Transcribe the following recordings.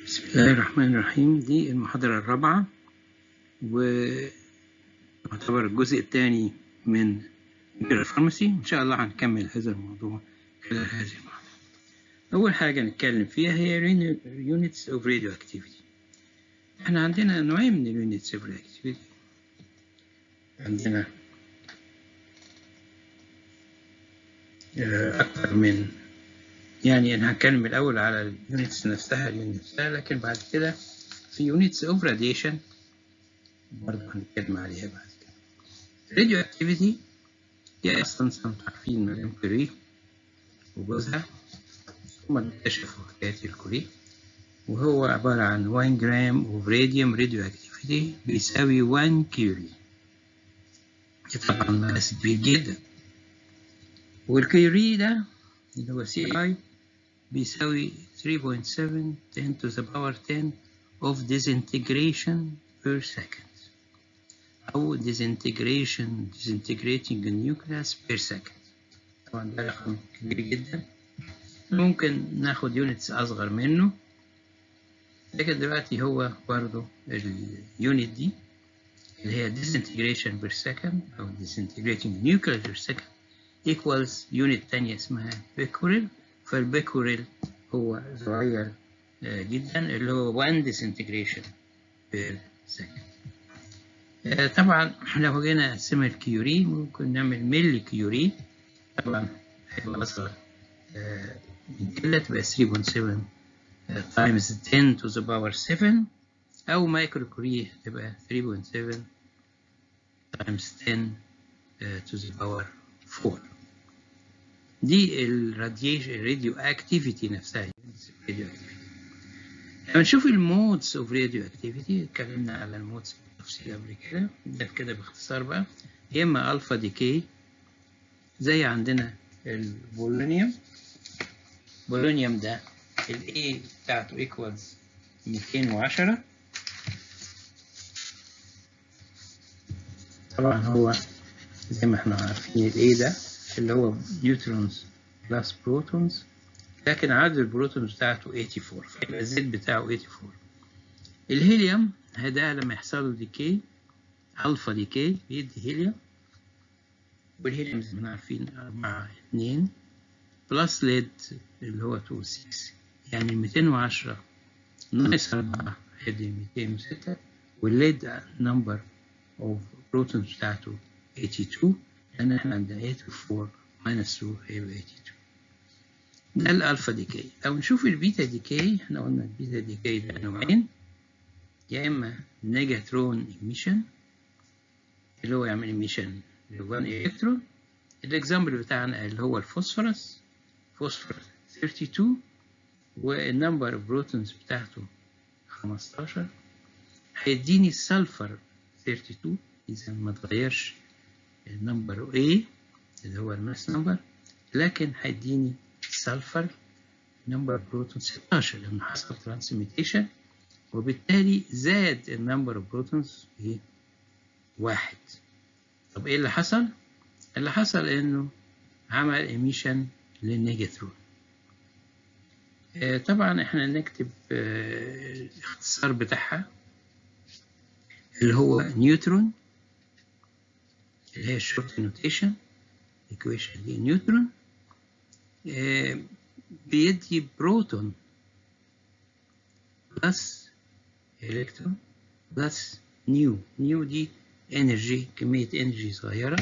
بسم الله الرحمن الرحيم دي المحاضرة الرابعة ويعتبر الجزء الثاني من الفارماسي إن شاء الله هنكمل هذا الموضوع خلال هذه المحاضرة أول حاجة نتكلم فيها هي units of radioactivity احنا عندنا نوعين من اليونتس of radioactivity عندنا أكثر من يعني أنا هتكلم الأول على اليونتس نفسها اليونتس نفسها لكن بعد كده في يونتس أوف راديشن برضه هنتكلم عليها بعد كده راديو أكتيفيتي دي أصلا انتوا عارفين مدام كوري وجوزها هما اللي اكتشفوا حكاية الكوري وهو عبارة عن 1 جرام اوف راديوم راديو أكتيفيتي بيساوي 1 كيوري طبعا مقاس كبير جدا والكيوري ده اللي هو سي اي بيساوي 3.7 10 to the power 10 of disintegration per second أو disintegration disintegrating nucleus per second طبعا ده رقم كبير جدا ممكن ناخد يونتس أصغر منه لكن دلوقتي هو برضو اليونت دي اللي هي disintegration per second أو disintegrating nucleus per second equals يونت تانية اسمها بيكوريل فالبيكوريل هو صغير جدا اللي هو 1 disintegration per second طبعا لو جينا نقسمها الكيوري ممكن نعمل ملي كيوري طبعا هيبقى أصغر من كده تبقى 3.7 times 10 to the power 7 أو مايكرو كيوري تبقى 3.7 times 10 to the power 4 دي الراديشن الراديو اكتيفيتي نفسها الراديو اكتيفيتي لما نشوف المودز اوف راديو اكتيفيتي اتكلمنا على المودز بالتفصيل قبل كده ده كده باختصار بقى يا اما الفا ديكي زي عندنا البولونيوم بولونيوم ده الاي بتاعته ايكوالز 210 طبعا هو زي ما احنا عارفين الاي ده اللي هو نيوترونز بلس بروتونز لكن عدد البروتونز بتاعته 84 فيبقى الزيت بتاعه 84 الهيليوم ده لما يحصل له ديكي الفا ديكي بيدي هيليوم والهيليوم زي ما احنا عارفين 4 2 بلس ليد اللي هو 2 6 يعني 210 ناقص 4 هيدي 206 والليد نمبر اوف بروتونز بتاعته 82 لأن احنا عندنا 84 minus 2 هيبقى 82 ده الألفا ديكي لو نشوف البيتا ديكي احنا قلنا البيتا ديكي ده نوعين يا إما نيجاترون إيميشن اللي هو يعمل إيميشن لوان إلكترون الإكزامبل بتاعنا اللي هو الفوسفورس فوسفورس 32 والنمبر اوف بروتونز بتاعته 15 هيديني السلفر 32 إذا ما اتغيرش النمبر A اللي هو الماس نمبر لكن هيديني سلفر نمبر بروتون 16 لأنه حصل ترانسميتيشن وبالتالي زاد النمبر اوف بروتونز بواحد طب ايه اللي حصل؟ اللي حصل انه عمل ايميشن للنيجاترون آه طبعا احنا نكتب آه الاختصار بتاعها اللي هو نيوترون اللي هي الشورت نوتيشن ايكويشن دي نيوترون آه بيدي بروتون بلس الكترون بلس نيو نيو دي انرجي كمية انرجي صغيرة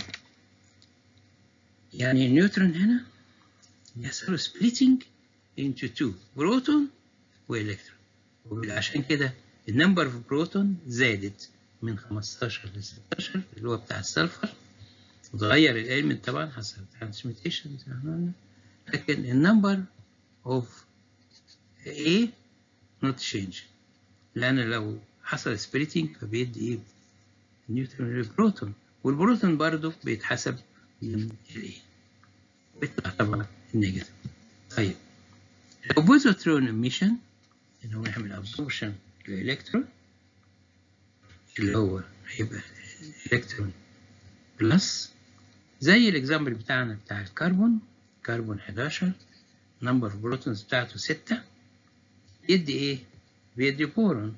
يعني النيوترون هنا يحصل سبليتنج into two بروتون والكترون وعشان كده النمبر اوف بروتون زادت من 15 ل 16 اللي هو بتاع السلفر وتغير الالمنت طبعا حسب ترانسميتيشن زي ما قلنا لكن النمبر اوف A not change لأن لو حصل سبليتنج فبيدي إيه؟ نيوترون للبروتون والبروتون برضه بيتحسب من ال A بيطلع طبعا النيجاتيف طيب لو بوزيترون ايميشن اللي هو يعمل ابسوربشن للإلكترون اللي هو هيبقى الكترون بلس زي الاكزامبل بتاعنا بتاع الكربون كربون 11 نمبر اوف بروتونز بتاعته 6 يدي ايه بيدي بورون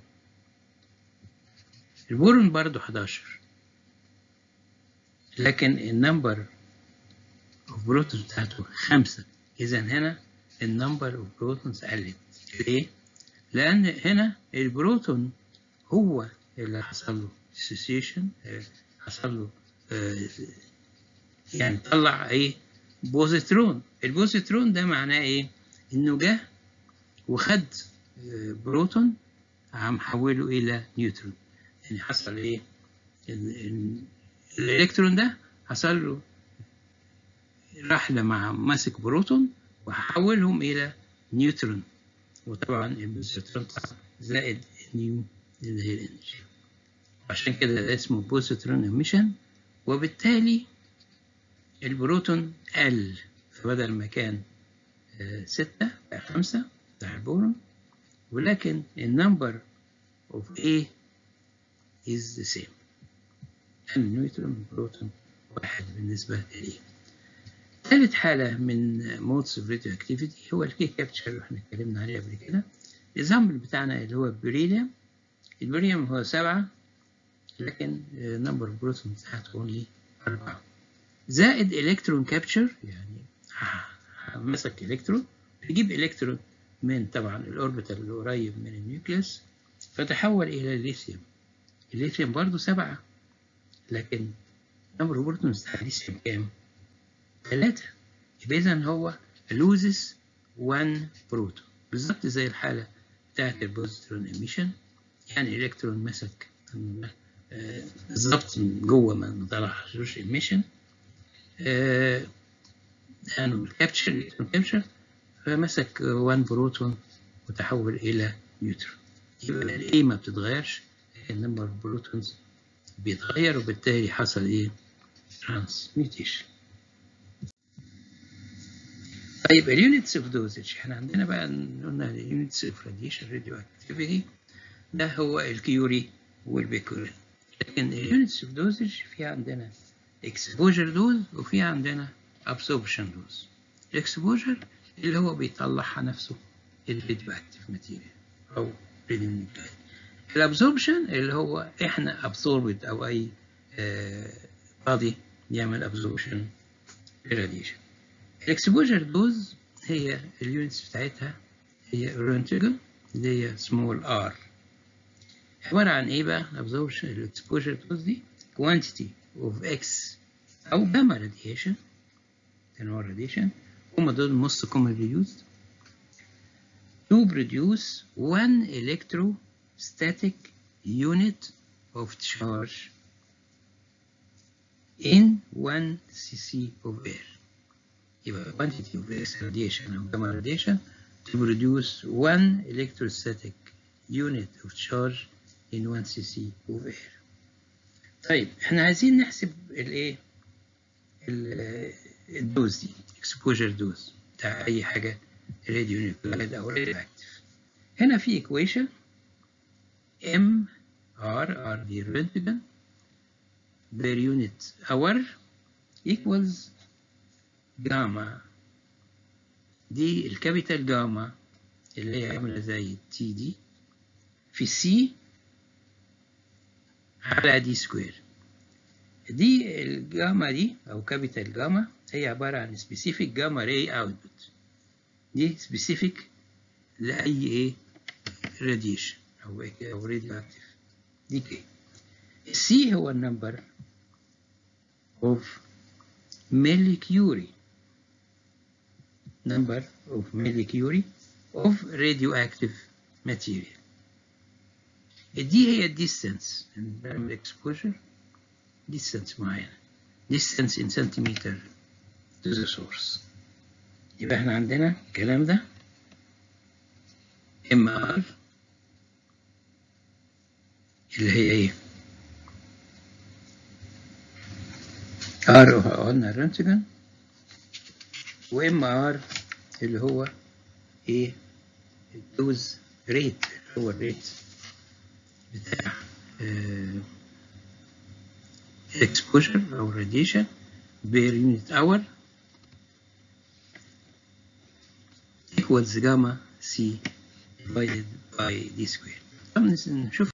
البورون برضه 11 لكن النمبر اوف بروتونز بتاعته خمسة إذا هنا النمبر اوف بروتونز قلت ليه؟ لأن هنا البروتون هو اللي حصل له dissociation حصل له آه، يعني طلع ايه بوزيترون البوزيترون ده معناه ايه انه جه وخد آه، بروتون عم حوله الى نيوترون يعني حصل ايه ال- ال- الالكترون ده حصل له رحله مع ماسك بروتون وحولهم الى نيوترون وطبعا البوزيترون طبعاً زائد نيو اللي هي الانرجي عشان كده ده اسمه بوزيترون ايميشن وبالتالي البروتون قل فبدل ما كان آه، ستة بقى خمسة بتاع البورون ولكن النمبر of A is the same النيوترون والبروتون واحد بالنسبة لي ثالث حالة من modes of radioactivity هو الكي كابتشر اللي احنا اتكلمنا عليه قبل كده الإكزامبل بتاعنا اللي هو البريليوم البريليوم هو سبعة لكن نمبر بروتون بتاعته اونلي أربعة زائد الكترون كابتشر يعني ه- مسك الكترون يجيب الكترون من طبعا الاوربيتال اللي قريب من النيوكليوس فتحول الى الليثيوم الليثيوم برضه سبعة لكن نمبر بروتونز بتاع الليثيوم كام؟ ثلاثة يبقى إذا هو loses one بروتون بالظبط زي الحالة بتاعت البوزيترون emission يعني الإلكترون مسك آه، بالظبط من جوه ما ما طلعش emission آه، يعني الكابتشر الإلكترون كابتشر فمسك one بروتون وتحول إلى نيوترون يبقى الإيه ما بتتغيرش النمبر بروتونز بيتغير وبالتالي حصل إيه؟ ترانسميوتيشن طيب اليونتس اوف دوزج احنا عندنا بقى قلنا اليونتس اوف راديشن راديو اكتيفيتي ده هو الكيوري والبيكورين لكن اليونتس اوف دوزج في عندنا اكسبوجر دوز وفي عندنا ابسوربشن دوز الاكسبوجر اللي هو بيطلعها نفسه الراديو اكتيف ماتيريال او راديو نيوكلايد الابسوربشن اللي هو احنا ابسوربد او اي بادي يعمل ابسوربشن للراديشن الاكسبوجر دوز هي اليونتس بتاعتها هي رونتجن اللي هي سمول ار عبارة عن ايه بقى الابزوربشن الاكسبوجر دوز دي quantity of x او gamma radiation تنوع radiation هما دول most commonly used to produce one electrostatic unit of charge in 1 cc of air يبقى quantity of X radiation أو gamma radiation to produce one electrostatic unit of charge in 1 cc of air. طيب احنا عايزين نحسب الايه ال- الدوز دي exposure dose بتاع اي حاجه راديو نيوكلايد او راديو اكتيف هنا في equation m r r دي رنتجن per unit hour equals جاما دي الكابيتال جاما اللي هي عاملة زي تي دي في سي على دي سكوير دي الجاما دي أو كابيتال جاما هي عبارة عن سبيسيفيك جاما راي اوتبوت دي سبيسيفيك لأي ايه راديشن أو أو راديو اكتيف دي كي السي هو النمبر اوف ميليكيوري number of millicurie of radioactive material. دي هي distance بنعمل exposure distance معينة distance in centimeter to the source يبقى احنا عندنا الكلام ده MR اللي هي ايه R قلنا الرنتجن وام ار اللي هو ايه الدوز ريت اللي هو الريت بتاع اكسبوجر او راديشن بير يونت اور equals gamma c divided باي دي سكوير طب نشوف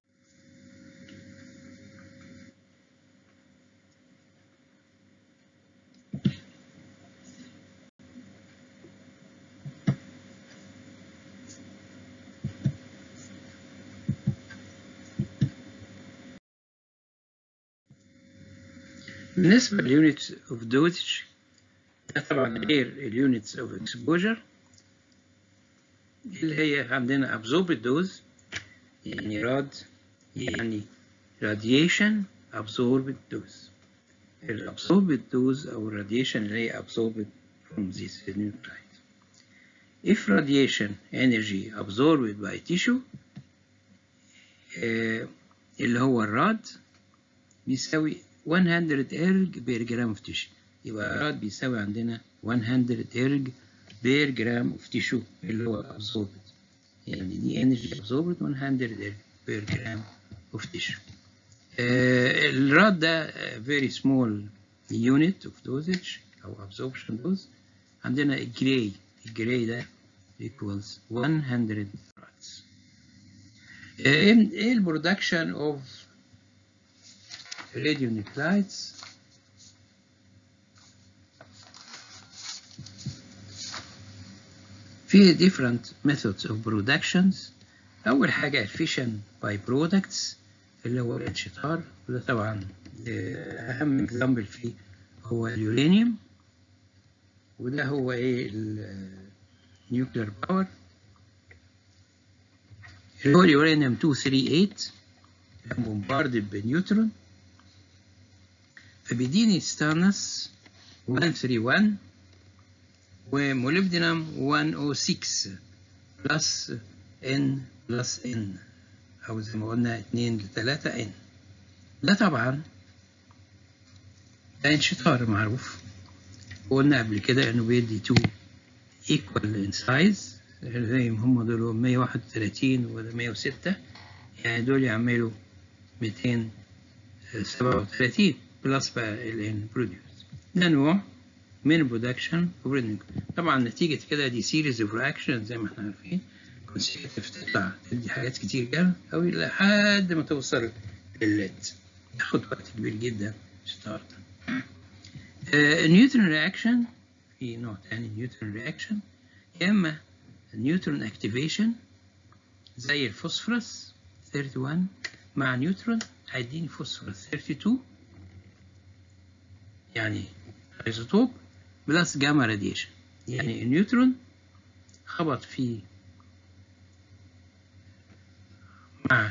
بالنسبة للunits of dosage ده طبعا غير الunits of exposure اللي هي عندنا absorbed dose يعني راد يعني radiation absorbed dose ال absorbed dose أو radiation اللي هي absorbed from this nuclide if radiation energy absorbed by tissue آه اللي هو الراد بيساوي 100 إرج بير جرام اوف تيشو يبقى الراد بيساوي عندنا 100 إرج بير جرام اوف تيشو اللي هو absorbed يعني دي انرجي absorbed 100 إرج بير جرام اوف تيشو الراد ده very small unit of dosage أو absorption dose عندنا الجراي الجراي ده equals 100 rads ايه البرودكشن اوف radionuclides في different methods of productions أول حاجة fission by products اللي هو الانشطار وده طبعا أهم اكزامبل فيه هو اليورانيوم وده هو إيه النيوكلير باور اللي هو اليورانيوم 238 بومباردد بنيوترون فبيديني ستانس 131 وموليبدينم 106 بلس ان بلس ان او زي ما قلنا 2 ل 3 ان ده طبعا ده انشطار معروف قلنا قبل كده انه بيدي 2 equal in size زي ما هم دول 131 وده 106 يعني دول يعملوا 237 بلس بقى ال N produce ده نوع من البرودكشن طبعا نتيجة كده دي سيريز اوف رياكشن زي ما احنا عارفين كونسيكتيف تطلع تدي حاجات كتير جدا أوي لحد ما توصل للليد تاخد وقت كبير جدا ستارت النيوترون رياكشن في نوع تاني نيوترون رياكشن يا إما نيوترون اكتيفيشن زي الفوسفورس 31 مع نيوترون هيديني فوسفورس 32 يعني ايزوتوب بلس جاما راديشن يعني النيوترون خبط في مع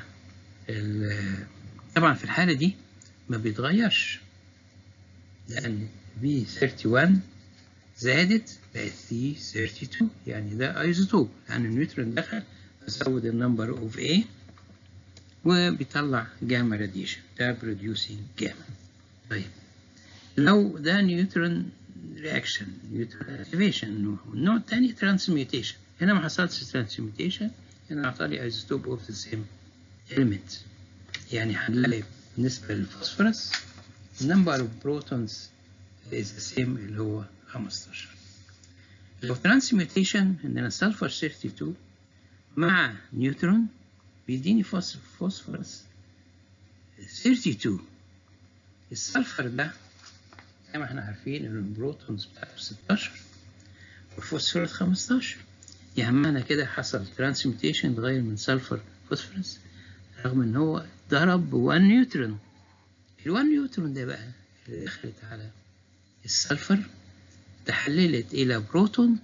طبعا في الحالة دي ما بيتغيرش لأن بي 31 زادت بقت سي 32 يعني ده ايزوتوب لأن النيوترون دخل فزود النمبر اوف A وبيطلع جاما راديشن ده بروديوسينج جاما طيب لو ده نيوترون رياكشن نيوترون اكتيفيشن النوع الثاني ترانسميوتيشن هنا ما حصلش ترانسميوتيشن هنا اعطاني ايزوتوب اوف ذا سيم element يعني هنلاقي بالنسبة للفوسفورس number of protons is the same اللي هو 15 لو ترانسميوتيشن عندنا سلفر 32 مع نيوترون بيديني فوسفورس 32 السلفر ده زي ما احنا عارفين ان البروتونز بتاعته 16 والفوسفورس 15 يعني معنى كده حصل ترانسميوتيشن اتغير من سلفر فوسفورس رغم ان هو ضرب ب 1 نيوترون ال 1 نيوترون ده بقى اللي دخلت على السلفر تحللت الى بروتون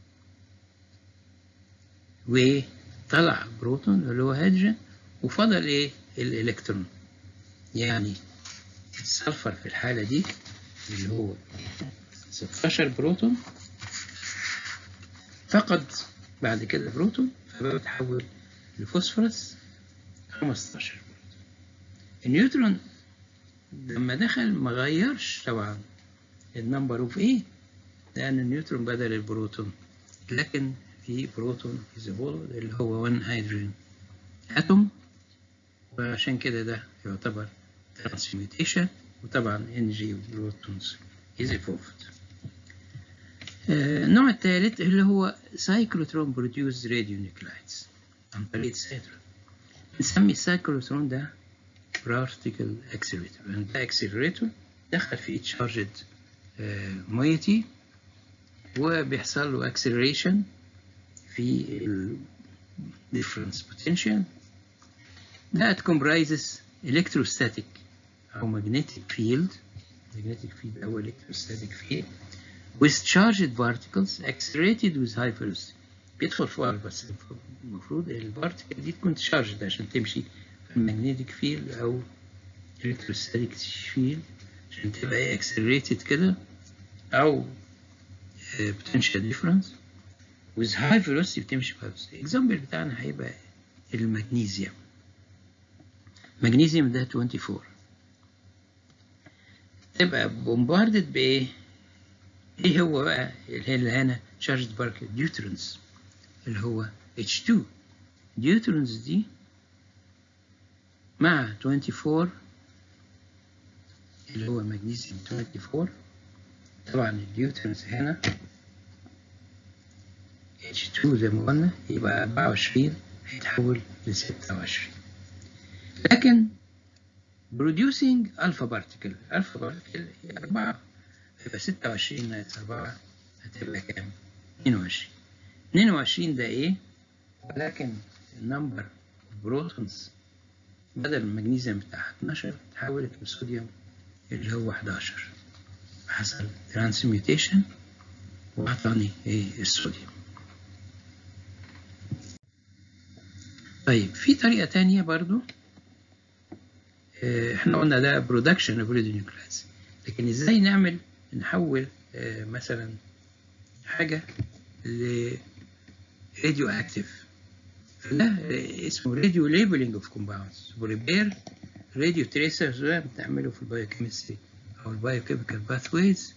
وطلع بروتون اللي هو هيدروجين وفضل ايه الالكترون يعني السلفر في الحالة دي اللي هو 16 بروتون فقد بعد كده بروتون فبقى تحول لفوسفورس 15 بروتون النيوترون لما دخل ما غيرش طبعا النمبر اوف ايه لان النيوترون بدل البروتون لكن في بروتون في زهول اللي هو 1 هيدروجين اتوم وعشان كده ده يعتبر ترانسميوتيشن وطبعا انرجي بروتونز is evolved النوع الثالث اللي هو cyclotron produced radionuclides عن طريق السيترون بنسمي السايكلوترون ده بارتيكل اكسلريتور يعني ده اكسلريتور دخل فيه تشارجد مويتي وبيحصل له اكسلريشن في ال difference potential that comprises electrostatic أو magnetic field magnetic field أو electrostatic field with charged particles accelerated with high velocity بيدخل فوق بس المفروض البارتيكل دي تكون charged عشان تمشي في المagnetic field أو electrostatic field عشان تبقى accelerated كده أو potential difference with high velocity بتمشي ب high velocity الإكزامبل بتاعنا هيبقى المغنيسيوم المغنيسيوم ده 24 تبقى بومباردد بإيه؟ إيه هو بقى اللي هنا charged particle deuterons اللي هو H2 deuterons دي مع 24 اللي هو مغنيسيوم 24 طبعا الديوترنز هنا H2 زي ما قلنا يبقى 24 هيتحول ل 26 لكن producing alpha particle alpha particle هي 4 يبقى 26 ناقص 4 هتبقى كام؟ 22 22 ده ايه؟ ولكن النمبر بروتونز بدل المغنيسيوم بتاعها 12 اتحولت لصوديوم اللي هو 11 حصل ترانسميوتيشن وأعطاني ايه الصوديوم طيب في طريقة تانية برضو اه احنا قلنا ده برودكشن اوف نيوكلايدز لكن ازاي نعمل نحول اه مثلا حاجة ل راديو اكتيف ده اسمه راديو ليبلنج اوف كومباوندز وريبير راديو تريسرز ده بنعمله في البايوكيمستري او البايوكيميكال باثويز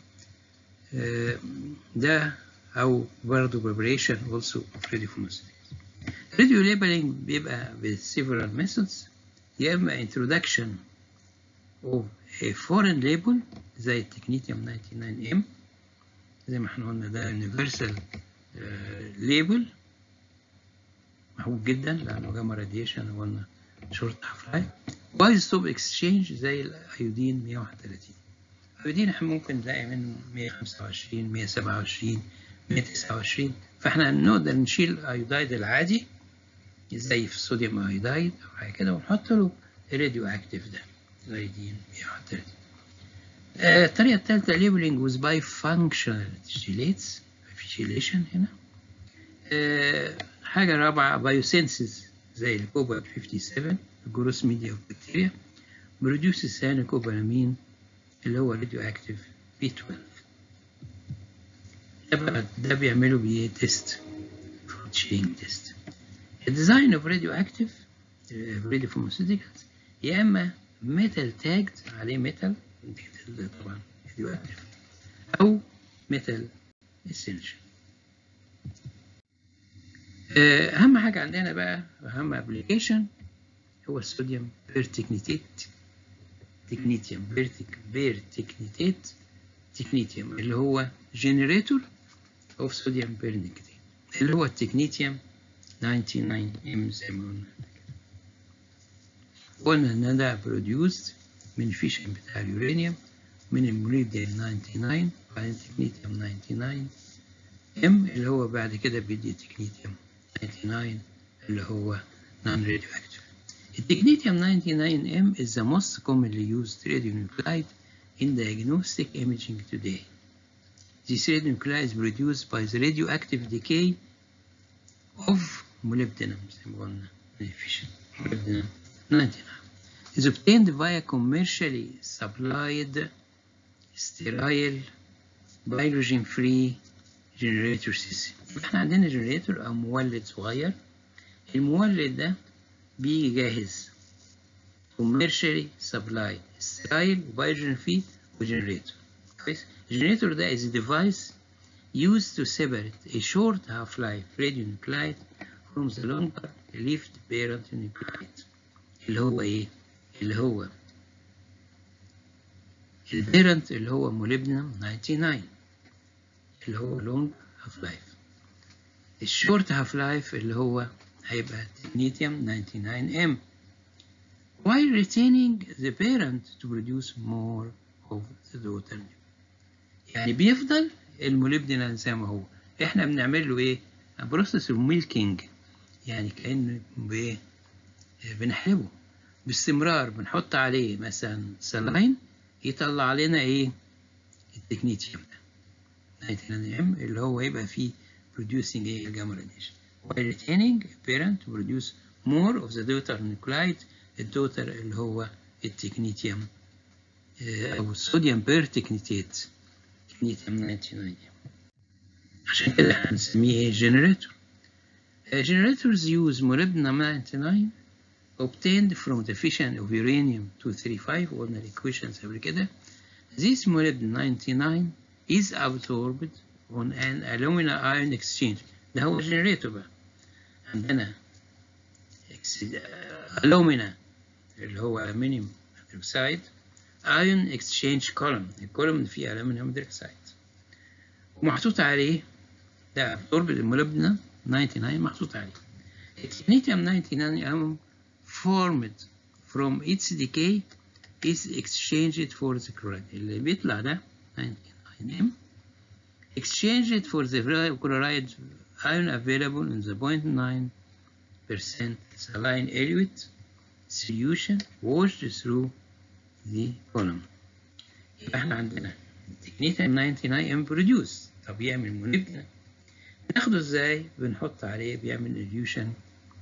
ده او برضه preparation also of radiopharmaceuticals radio labeling بيبقى ب several methods يا اما introduction of a foreign label زي التكنيتيوم 99M زي ما احنا قلنا ده universal uh, label محبوب جدا لانه جاما راديشن قلنا شورت هاف لايف وايز ستوب اكسشينج زي الايودين 131 الايودين احنا ممكن نلاقي منه 125 127 129 فاحنا نقدر نشيل الايودايد العادي زي في الصوديوم ايودايد او حاجه كده ونحط له الراديو اكتيف ده الايودين 131 آه الطريقه الثالثه ليبلينج ويز باي فانكشنال تشيليتس فيشيليشن هنا آه حاجه رابعه بايوسينسز زي الكوبا 57 الجروس ميديا بكتيريا بروديوس السيانوكوبالامين اللي هو راديو اكتيف بي 12 ده ده بيعملوا بيه تيست فروت شيلينج تيست الديزاين اوف راديو اكتيف راديو فارماسيوتيكالز يا اما ميتال تاجد عليه ميتال طبعا راديو اكتيف او ميتال اسينشال اهم حاجه عندنا بقى اهم ابلكيشن هو الصوديوم بيرتكنيتيت تكنيتيوم بيرتك بيرتكنيتيت تكنيتيوم اللي هو جنريتور اوف صوديوم بيرنكتين اللي هو التكنيتيوم 99 ام زي ما قلنا قلنا ان ده بروديوسد من الفيشن بتاع اليورانيوم من الموليبدين 99 وبعدين تكنيتيوم 99 ام اللي هو بعد كده بيدي تكنيتيوم 99 اللي هو non radioactive. Technetium 99M is the most commonly used radionuclide in diagnostic imaging today. This radionuclide is produced by the radioactive decay of molybdenum, زي ما قلنا fission. molybdenum 99 is obtained via commercially supplied sterile hydrogen-free generator system. احنا عندنا جنريتور او مولد صغير المولد ده بيجي جاهز commercially supplied sterile وبايجن فيه وجنريتور كويس الجنريتور ده is a device used to separate a short half-life radionuclide from the longer lived parent nuclide اللي هو ايه؟ اللي هو البيرنت اللي هو موليبدينم 99 اللي هو long half life الشورت هاف لايف اللي هو هيبقى technetium 99M while retaining the parent to produce more of the daughter يعني بيفضل الموليبدينال زي ما هو احنا بنعمل له ايه بروسيس ميلكينج يعني كأنه بايه بنحلبه باستمرار بنحط عليه مثلا سلاين يطلع لنا ايه التكنيتيوم ده 99 اللي هو يبقى فيه producing ايه الجاما radiation while retaining parent to produce more of the daughter nuclide الدوتر اللي هو التكنيتيوم او الصوديوم بيرتكنيتيت تكنيتيوم 99 عشان كده احنا بنسميه ايه جنريتور generators use molybdenum 99 obtained from the fission of uranium 235 قلنا الايكويشنز قبل كده this molybdenum 99 is absorbed on an alumina ion exchange ده هو جنريتور بقى عندنا alumina اللي هو aluminium hydroxide ion exchange column الكولوم فيه aluminium hydroxide ومحطوط عليه ده absorbed المولبدنا 99 محطوط عليه التكنيتيوم 99 formed from its decay is exchanged for the chloride اللي بيطلع ده 99M exchanged for the chloride ion available in the 0.9% saline eluate solution washed through the column يبقى احنا عندنا التكنيتيوم 99M produce طب يعمل موليبدنا بناخده ازاي بنحط عليه بيعمل اليوشن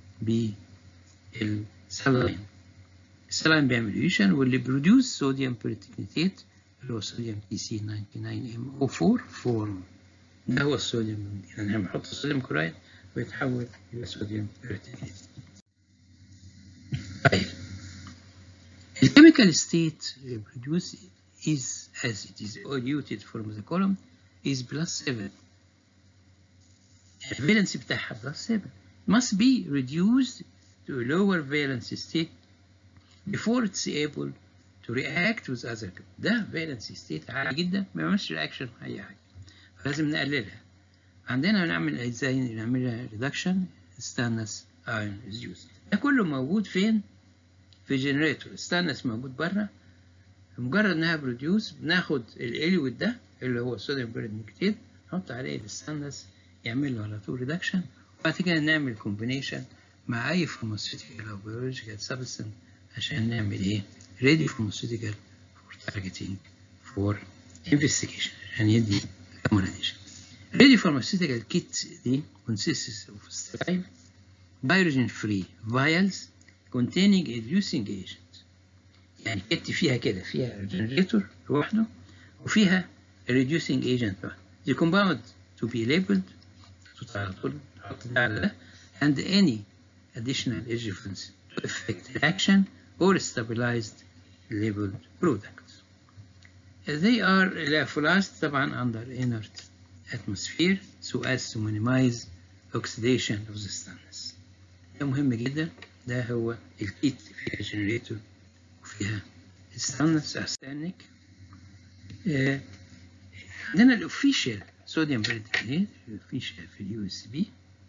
بالسلاين السلاين بيعمل اليوشن واللي بروديوس صوديوم بيرتكنيتيت اللي هو صوديوم تي سي 99 ام او 4 فورم ده هو الصوديوم يعني لما نحط الصوديوم كلورايد ويتحول الى صوديوم بيرتكنيتيت طيب الكيميكال ستيت produced is as it is eluted from the column is plus 7 الفالنسي بتاعها plus 7 must be reduced to a lower valence state before it's able to react with other ده valence state عالي جدا ما يعملش reaction مع أي حاجة فلازم نقللها عندنا نعمل ازاي نعملها reduction stannous ion is used ده كله موجود فين؟ في جنريتور stannous موجود بره مجرد انها بروديوس بناخد الاليوت ده اللي هو الصوديوم بيرنكتيد نحط عليه الستانلس يعمل له على طول ريدكشن وبعد كده نعمل كومبينيشن مع اي فارماسيوتيكال او بيولوجيكال سبستنس عشان نعمل ايه ريدي فارماسيوتيكال فور تارجتنج فور انفستيجيشن عشان يدي راديشن ريدي فارماسيوتيكال كيت دي consists of sterile pyrogen free vials containing reducing agent يعني كت فيها كده فيها جنريتور لوحده وفيها reducing agent لوحده the compound to be labeled تحط على طول تحط ده على ده and any additional agents to affect reaction or stabilized labeled products they are lyophilized طبعا under inert atmosphere so as to minimize oxidation of the stainless ده مهم جدا ده هو الكيت فيها جنريتور وفيها ستانلس استانيك آه عندنا الاوفيشال صوديوم بيرتكليت الاوفيشال في اليو اس بي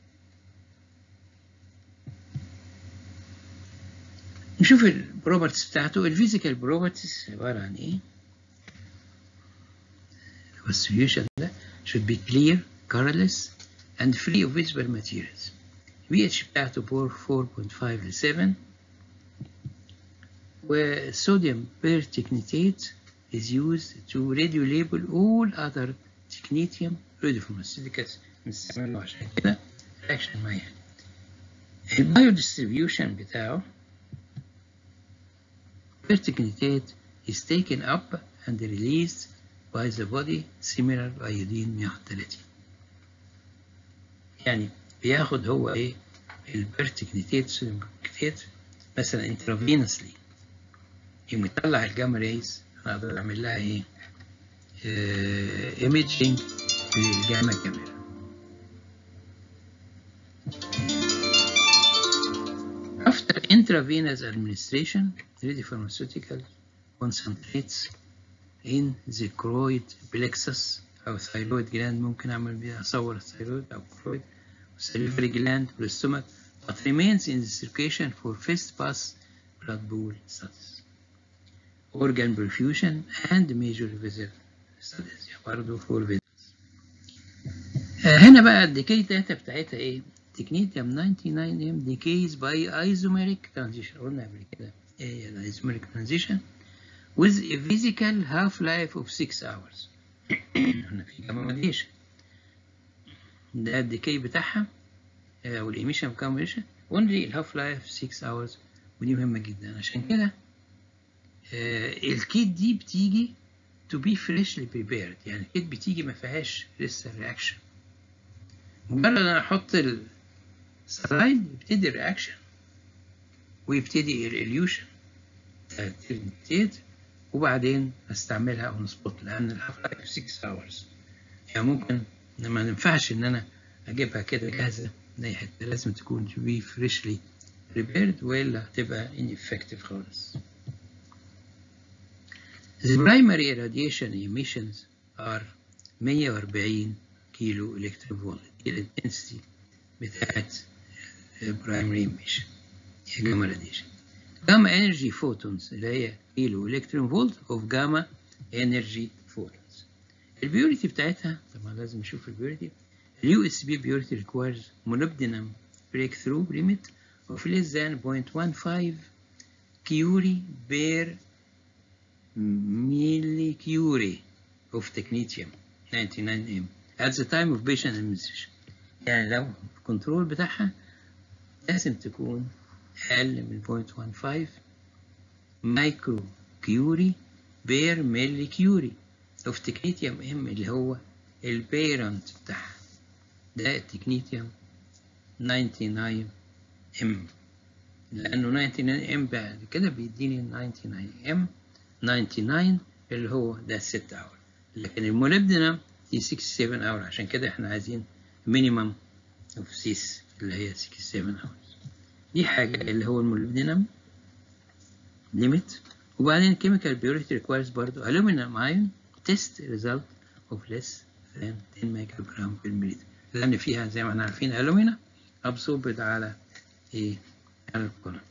نشوف البروبرتيز بتاعته الفيزيكال بروبرتيز عبارة عن ايه السوليوشن ده should be clear colorless and free of visible materials pH بتاعته 4.5 ل 7 والصوديوم بيرتكنيتيت is used to radio label all other technetium radiopharmaceuticals بنستعمله عشان كده reaction معايا البايو ديستريبيوشن بتاعه pertechnetate is taken up and released by the body similar to iodine 130 يعني بياخد هو ايه البرتكنيتيت صوديوم بيرتكنيتيت مثلا intravenously يقوم يطلع الجاما ريز انا اقدر اعمل لها ايه ايميجينج بالجاما كاميرا After intravenous administration, radiopharmaceutical concentrates in the choroid plexus أو thyroid gland ممكن أعمل بيها أصور الثيرويد أو choroid salivary gland والاستومك but remains in the circulation for first pass blood pool studies organ perfusion and major vessel studies يعني برضه for vessels هنا بقى الديكي داتا بتاعتها ايه؟ تكنيتيوم 99 ام decays by isomeric transition قلنا قبل كده ايه الايزوميريك transition with a physical half life of 6 hours احنا في كماليشن ده الديكي بتاعها او الايميشن كومبيشن اونلي الهاف لايف 6 hours ودي مهمه جدا عشان كده الكيت دي بتيجي to be freshly prepared يعني الكيت بتيجي ما فيهاش لسه رياكشن مجرد انا احط السلايد يبتدي الرياكشن ويبتدي الاليوشن بتاعت وبعدين استعملها اون سبوت لان الهاف لايف 6 hours يعني ممكن ما ينفعش ان انا اجيبها كده جاهزه من اي حته لازم تكون to be freshly prepared والا هتبقى ineffective خالص The primary radiation emissions are 140 كيلو electron volt دي الانتنسيتي بتاعت primary emission هي جاما radiation جاما energy photons اللي هي كيلو electron volt of gamma energy photons البيوريتي بتاعتها طبعا لازم نشوف البيوريتي اليو اس بي بيوريتي requires molybdenum breakthrough limit of less than 0.15 curie per millicurie of technetium 99M at the time of patient administration يعني لو الكنترول بتاعها لازم تكون أقل من 0.15 مايكرو كيوري بير ملي كيوري of technetium M اللي هو البيرنت بتاعها ده التكنيتيوم 99 ام لانه 99 ام بعد كده بيديني 99 ام 99 اللي هو ده 6 اور لكن الموليبدينم دي 67 اور عشان كده احنا عايزين مينيمم اوف سيس اللي هي 67 اور دي حاجه اللي هو الموليبدينم ليميت وبعدين chemical purity requires برضو aluminum ion test result of less than 10 microgram per milliliter لأن فيها زي ما احنا عارفين ألومينا أبسوبد على إيه على الكولون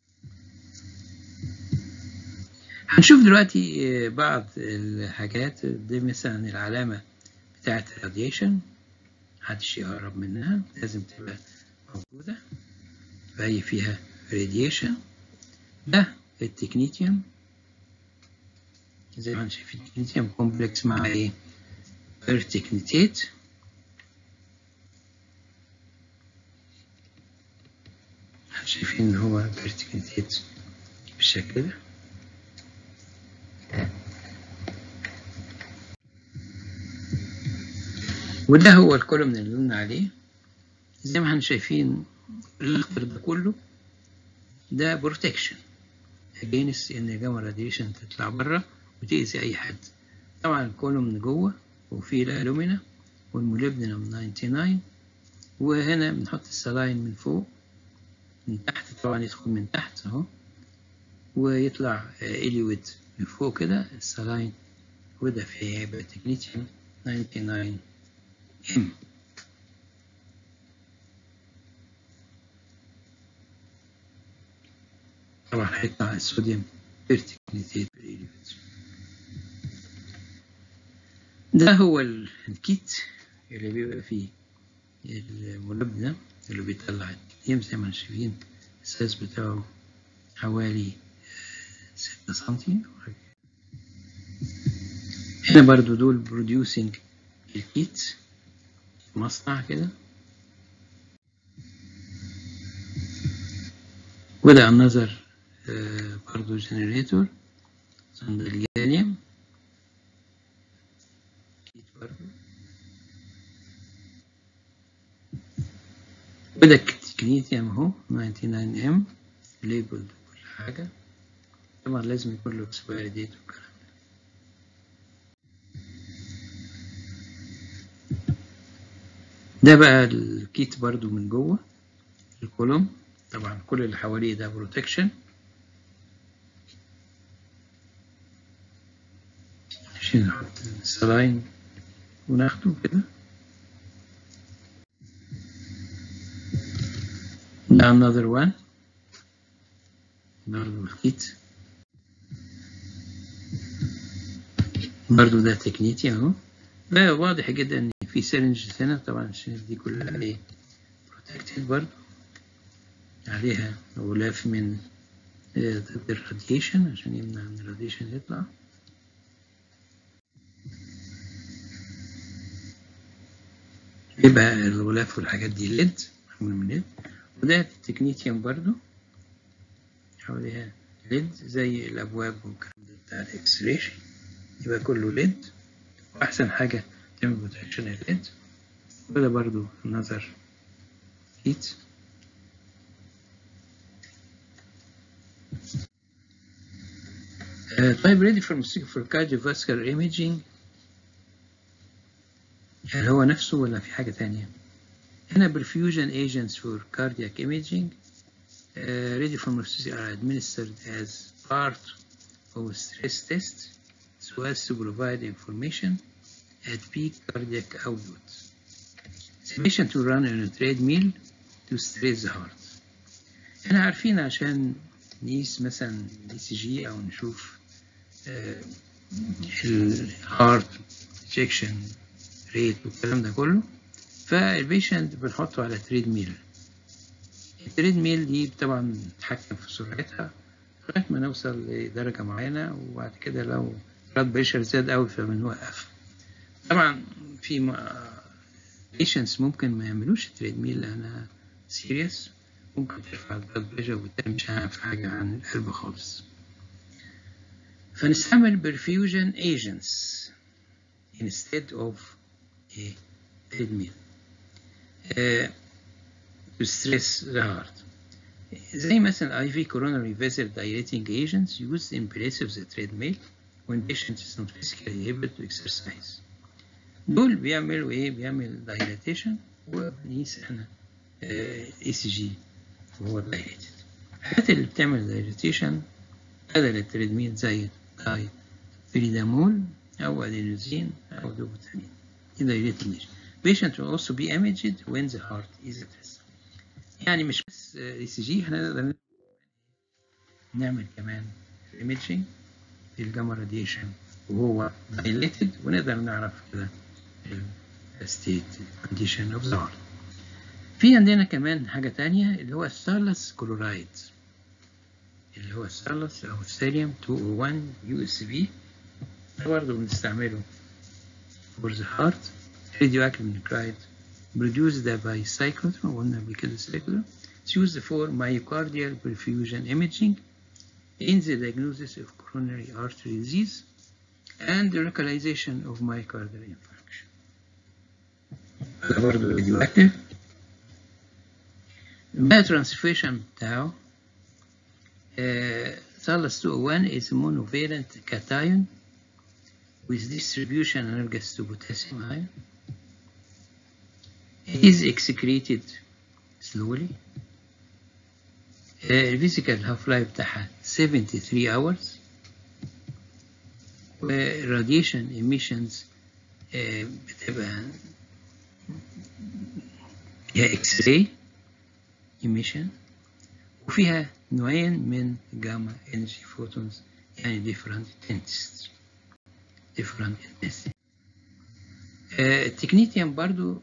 هنشوف دلوقتي بعض الحاجات دي مثلا العلامة بتاعة الراديشن محدش يقرب منها لازم تبقى موجودة فهي فيها راديشن ده التكنيتيوم زي ما انتم شايفين التكنيتيوم كومبلكس مع ايه بيرتكنيتيت شايفين ان هو بيرتكنيتيت بالشكل ده وده هو الكولوم اللي قلنا عليه زي ما احنا شايفين الاخضر ده كله ده بروتكشن اجينست ان الجاما راديشن تطلع بره وتأذي اي حد طبعا الكولوم جوه وفيه الالومينا والموليبدينم 99 وهنا بنحط السلاين من فوق من تحت طبعا يدخل من تحت اهو ويطلع اليويد من فوق كده السلاين وده في هيبقى تكنيتيوم 99 ام طبعا هيطلع الصوديوم بيرتكنيتيت بالاليويد ده هو الكيت اللي بيبقى فيه المولبدة اللي بيطلع الكتيم زي ما شايفين السايز بتاعه حوالي ستة سنتي هنا برضو دول بروديوسنج الكيت مصنع كده وده النظر برضو جنريتور عند الجاليوم كيت برضو وده التكنيتيوم اهو 99 ام ليبل كل حاجة طبعا لازم يكون له اكسبايري ديت والكلام ده ده بقى الكيت برضو من جوه الكولوم طبعا كل اللي حواليه ده بروتكشن عشان نحط السلاين وناخده كده ده another one برضه الكيت برضه ده تكنيتي اهو ده واضح جدا ان في سيرنج هنا طبعا السيرنج دي كلها ايه بروتكتد برضه عليها غلاف من ضد الراديشن عشان يمنع ان الراديشن يطلع يبقى الغلاف والحاجات دي ليد معمول من ليد وده التكنيتيوم برضو حواليها ليد زي الابواب والكلام ده بتاع الاكس راي يبقى كله ليد واحسن حاجه تعمل بروتكشن الليد وده برضو النظر هيت آه طيب ريدي فور فور cardiovascular imaging هل هو نفسه ولا في حاجة تانية؟ هنا perfusion agents for cardiac imaging uh, radiopharmaceuticals are administered as part of a stress test so as to provide information at peak cardiac output. The patient will run on a treadmill to stress the heart. احنا عارفين عشان نقيس مثلا اي سي جي او نشوف الهارت اجكشن ريت والكلام ده كله فالبيشنت بنحطه على تريد ميل التريد ميل دي طبعا بنتحكم في سرعتها لغايه ما نوصل لدرجه معينه وبعد كده لو بلاد بريشر زاد قوي فبنوقف طبعا في بيشنتس ممكن ما يعملوش التريد ميل لانها سيريس ممكن ترفع البلاد بريشر وبالتالي مش هنعرف حاجه عن القلب خالص فنستعمل perfusion agents instead of a treadmill uh, to stress the heart زي مثلا IV coronary vessel dilating agents used in place of the treadmill when patient is not physically able to exercise دول بيعملوا ايه بيعمل dilatation وبنقيس احنا اي سي جي وهو dilated الحاجات اللي بتعمل dilatation بدل التريدميل زي داي بريدامول أو أدينوزين أو دوبوتامين dilated lesion. Patient will also be imaged when the heart is at rest. يعني مش بس اي سي جي احنا نقدر نعمل كمان imaging الجاما راديشن وهو dilated ونقدر نعرف كده state condition of the heart. في عندنا كمان حاجة تانية اللي هو الثالث كلورايد اللي هو الثالث أو الثيريوم 201 يو اس بي ده برضه بنستعمله for the heart radioactive nuclide produced by cyclotron قلنا قبل كده cyclotron it's used for myocardial perfusion imaging in the diagnosis of coronary artery disease and the localization of myocardial infarction. ده برضه radioactive biotransfusion بتاعه ثالث 201 is a monovalent cation with distribution analogous to potassium ion. It is excreted slowly. Uh, physical half-life بتاعها 73 hours. radiation emissions uh, بتبقى هي X-ray emission وفيها نوعين من جاما انرجي فوتونز يعني different intensities different intensity التكنيتيوم برضو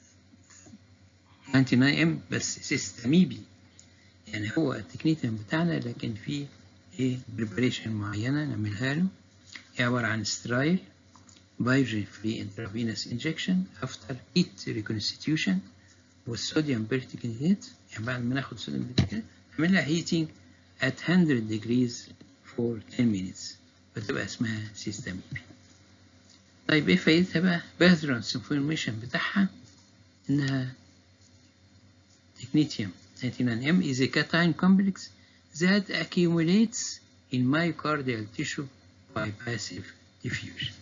99 ام بس سيستميبي يعني هو التكنيتيوم بتاعنا لكن فيه ايه بريبريشن معينة نعملها له هي عبارة عن سترايل بايوجين فري intravenous injection after heat reconstitution والصوديوم بيرتيكنيت يعني بعد ما ناخد صوديوم بيرتيكنيت نعمل لها heating at 100 degrees for 10 minutes فتبقى اسمها سيستميبي طيب ايه فايدتها بقى؟ الترانسفورميشن بتاعها انها technetium 99M is a cation complex that accumulates in myocardial tissue by passive diffusion.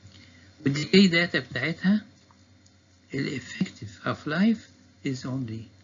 والديكي داتا بتاعتها ال effective half life is only